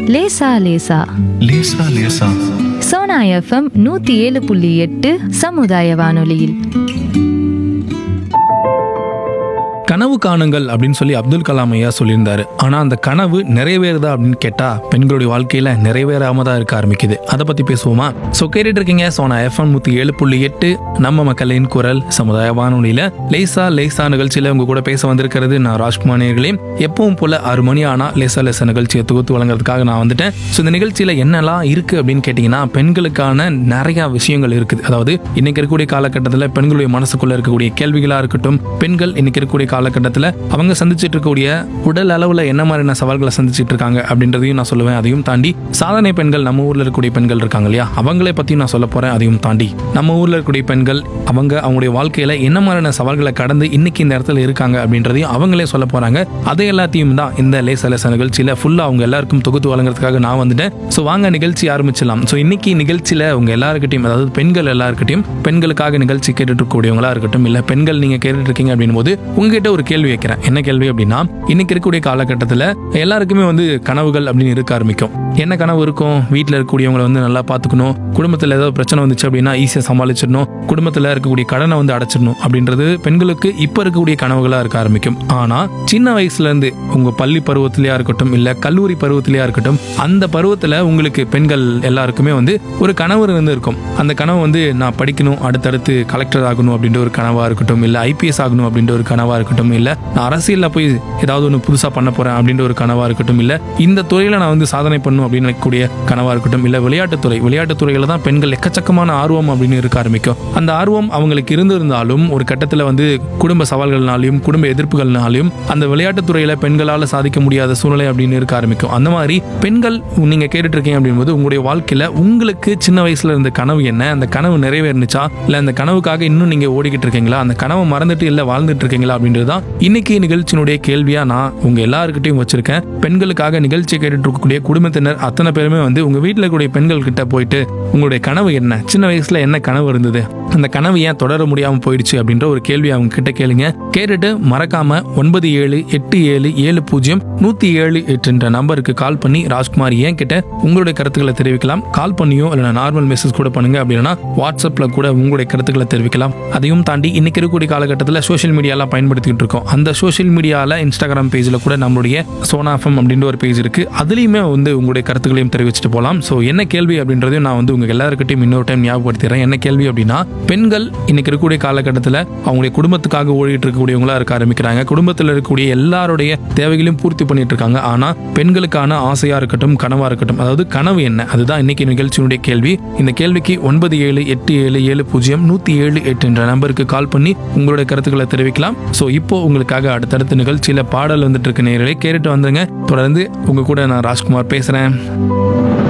லேசா லேசா லேசா லேசா சோனா எஃப்எம் நூத்தி ஏழு புள்ளி எட்டு சமுதாய வானொலியில் கனவு காணுங்கள் அப்படின்னு சொல்லி அப்துல் கலாம் ஐயா சொல்லியிருந்தாரு ஆனா அந்த கனவு நிறைவேறுதா அப்படின்னு கேட்டா பெண்களுடைய வாழ்க்கையில நிறைவேறாம தான் இருக்க ஆரம்பிக்குது அதை பத்தி பேசுவோமா ஸோ கேட்டுட்டு இருக்கீங்க சோனா எஃப்எம் நூத்தி ஏழு புள்ளி எட்டு நம்ம மக்களின் குரல் சமுதாய வானொலியில லேசா லேசா நிகழ்ச்சியில உங்க கூட பேச வந்திருக்கிறது நான் ராஜ்குமார் நேர்களே எப்பவும் போல ஆறு மணி ஆனா லேசா லேசா நிகழ்ச்சியை தொகுத்து வழங்குறதுக்காக நான் வந்துட்டேன் ஸோ இந்த நிகழ்ச்சியில என்னெல்லாம் இருக்கு அப்படின்னு கேட்டீங்கன்னா பெண்களுக்கான நிறைய விஷயங்கள் இருக்குது அதாவது இன்னைக்கு இருக்கக்கூடிய காலகட்டத்தில் பெண்களுடைய மனசுக்குள்ள இருக்கக்கூடிய கேள்விகளா இருக்கட்டும் பெண்கள் இன்னைக்கு இருக்கக்கூடிய காலகட்டத்தில் அவங்க சந்திச்சிட்டு இருக்கக்கூடிய உடல் அளவில் என்ன மாதிரியான சவால்களை சந்திச்சிட்டு இருக்காங்க அப்படின்றதையும் நான் சொல்லுவேன் அதையும் தாண்டி சாதனை பெண்கள் நம்ம ஊர்ல இருக்கக்கூடிய பெண்கள் இருக்காங்க இல்லையா அவங்களே பத்தி நான் சொல்ல போறேன் அதையும் தாண்டி நம்ம ஊர்ல இருக்கக்கூடிய பெண்கள் அவங்க அவங்களுடைய வாழ்க்கையில என்ன மாதிரியான சவால்களை கடந்து இன்னைக்கு இந்த இடத்துல இருக்காங்க அப்படின்றதையும் அவங்களே சொல்ல போறாங்க அதை எல்லாத்தையும் தான் இந்த லேச லேச நிகழ்ச்சியில ஃபுல்லா அவங்க எல்லாருக்கும் தொகுத்து வழங்குறதுக்காக நான் வந்துட்டேன் ஸோ வாங்க நிகழ்ச்சி ஆரம்பிச்சிடலாம் ஸோ இன்னைக்கு நிகழ்ச்சியில உங்க எல்லாருக்கிட்டையும் அதாவது பெண்கள் எல்லாருக்கிட்டையும் பெண்களுக்காக நிகழ்ச்சி கேட்டுட்டு இருக்கக்கூடியவங்களா இருக்கட்டும் இல்ல பெண்கள் நீங்க கேட்டுட்டு இருக்கீங்க அப்படின் போது உங்ககிட்ட ஒரு கேள்வி வைக்கிறேன் என்ன கேள்வி அப்படின்னா இன்னைக்கு இருக்கக்கூடிய காலகட்டத்தில் எல்லாருக்குமே வந்து கனவுகள் அப்படின்னு இருக்க ஆரம்பிக்கும் என்ன கனவு இருக்கும் வீட்டில் இருக்கக்கூடியவங்களை வந்து நல்லா பார்த்துக்கணும் குடும்பத்தில் ஏதாவது பிரச்சனை வந்துச்சு அப்படின்னா ஈஸியாக சமாளிச்சிடணும் குடும்பத்தில் இருக்கக்கூடிய கடனை வந்து அடைச்சிடணும் அப்படின்றது பெண்களுக்கு இப்போ இருக்கக்கூடிய கனவுகளாக இருக்க ஆரம்பிக்கும் ஆனால் சின்ன வயசுல இருந்து உங்க பள்ளி பருவத்திலேயா இருக்கட்டும் இல்லை கல்லூரி பருவத்திலேயா இருக்கட்டும் அந்த பருவத்தில் உங்களுக்கு பெண்கள் எல்லாருக்குமே வந்து ஒரு கனவு வந்து இருக்கும் அந்த கனவு வந்து நான் படிக்கணும் அடுத்தடுத்து கலெக்டர் ஆகணும் அப்படின்ற ஒரு கனவா இருக்கட்டும் இல்லை ஐபிஎஸ் ஆகணும் அப்படின்ற ஒரு கனவா இருக்கட்டும் இல்லை நான் அரசியலில் போய் ஏதாவது ஒன்று புதுசாக பண்ண போறேன் அப்படின்ற ஒரு கனவா இருக்கட்டும் இல்லை இந்த துறையில் நான் வந்து சாதனை பண்ணும் அப்படின்னு நினைக்கக்கூடிய கனவா இருக்கட்டும் இல்லை விளையாட்டுத்துறை விளையாட்டுத்துறையில தான் பெண்கள் எக்கச்சக்கமான ஆர்வம் அப்படின்னு இருக்க ஆரம்பிக்கும் அந்த ஆர்வம் அவங்களுக்கு இருந்திருந்தாலும் ஒரு கட்டத்தில் வந்து குடும்ப சவால்கள்னாலையும் குடும்ப எதிர்ப்புகள்னாலையும் அந்த விளையாட்டுத்துறையில பெண்களால் சாதிக்க முடியாத சூழ்நிலை அப்படின்னு இருக்க ஆரம்பிக்கும் அந்த மாதிரி பெண்கள் நீங்க கேட்டுட்டு இருக்கீங்க அப்படின்போது உங்களுடைய வாழ்க்கையில உங்களுக்கு சின்ன வயசுல இருந்த கனவு என்ன அந்த கனவு நிறைவேறுனுச்சா இல்ல அந்த கனவுக்காக இன்னும் நீங்க ஓடிக்கிட்டு இருக்கீங்களா அந்த கனவை மறந்துட்டு இல்ல வாழ்ந்துட்டு இருக்கீங்களா அப்படின்றது தான் இன்னைக்கு நிகழ்ச்சியினுடைய கேள்வியா நான் உங்க எல்லாருக்கிட்டையும் வச்சிருக்கேன் பெண்களுக்காக நிகழ்ச்சி கேட்டுட்டு இருக்கக்கூடிய குடும்பத்தினர் அத்தனை பேருமே வந்து உங்க வீட்டில் இருக்கக்கூடிய பெண்கள் கிட்ட போயிட்டு உங்களுடைய கனவு என்ன சின்ன வயசுல என்ன கனவு இருந்தது அந்த கனவு ஏன் தொடர முடியாம போயிடுச்சு அப்படின்ற ஒரு கேள்வி அவங்க கிட்ட கேளுங்க கேட்டுட்டு மறக்காம ஒன்பது ஏழு எட்டு ஏழு ஏழு பூஜ்ஜியம் நூத்தி ஏழு எட்டுன்ற நம்பருக்கு கால் பண்ணி ராஜ்குமார் ஏன் கிட்ட உங்களுடைய கருத்துக்களை தெரிவிக்கலாம் கால் பண்ணியோ இல்லைனா நார்மல் மெசேஜ் கூட பண்ணுங்க அப்படின்னா வாட்ஸ்அப்ல கூட உங்களுடைய கருத்துக்களை தெரிவிக்கலாம் அதையும் தாண்டி இன்னைக்கு இருக்கக்கூடிய காலகட்டத்தில் சோஷியல் மீடியாலாம் பயன்படுத்திக்கிட்டு இருக்கோம் அந்த சோஷியல் மீடியால இன்ஸ்டாகிராம் பேஜ்ல கூட நம்மளுடைய சோனாஃபம் அப்படின்ற ஒரு பேஜ் இருக்கு அதுலயுமே வந்து உங்களுடைய கருத்துக்களையும் தெரிவிச்சுட்டு போகலாம் ஸோ என்ன கேள்வி அப்படின்றதையும் நான் வந்து உங்க எல்லாருக்கிட்டையும் இன்னொரு டைம் ஞாபகப்படுத்திடுறேன் என்ன கேள்வி அப்படின்னா பெண்கள் இன்னைக்கு இருக்கக்கூடிய காலகட்டத்தில் அவங்களுடைய குடும்பத்துக்காக ஓடிட்டு இருக்கக்கூடியவங்களா இருக்க ஆரம்பிக்கிறாங்க குடும்பத்தில் இருக்கக்கூடிய எல்லாருடைய தேவைகளையும் பூர்த்தி பண்ணிட்டு இருக்காங்க ஆனா பெண்களுக்கான ஆசையா இருக்கட்டும் கனவா இருக்கட்டும் அதாவது கனவு என்ன அதுதான் இன்னைக்கு நிகழ்ச்சியினுடைய கேள்வி இந்த கேள்விக்கு ஒன்பது ஏழு எட்டு ஏழு ஏழு பூஜ்ஜியம் நூத்தி ஏழு எட்டு என்ற நம்பருக்கு கால் பண்ணி உங்களுடைய கருத்துக்களை தெரிவிக்கலாம் ஸோ இப்போ உங்களுக்காக அடுத்தடுத்த நிகழ்ச்சியில பாடல் வந்துட்டு இருக்க நேரலை கேட்டுட்டு வந்துருங்க தொடர்ந்து உங்க கூட நான் ராஜ்குமார் பேசுறேன்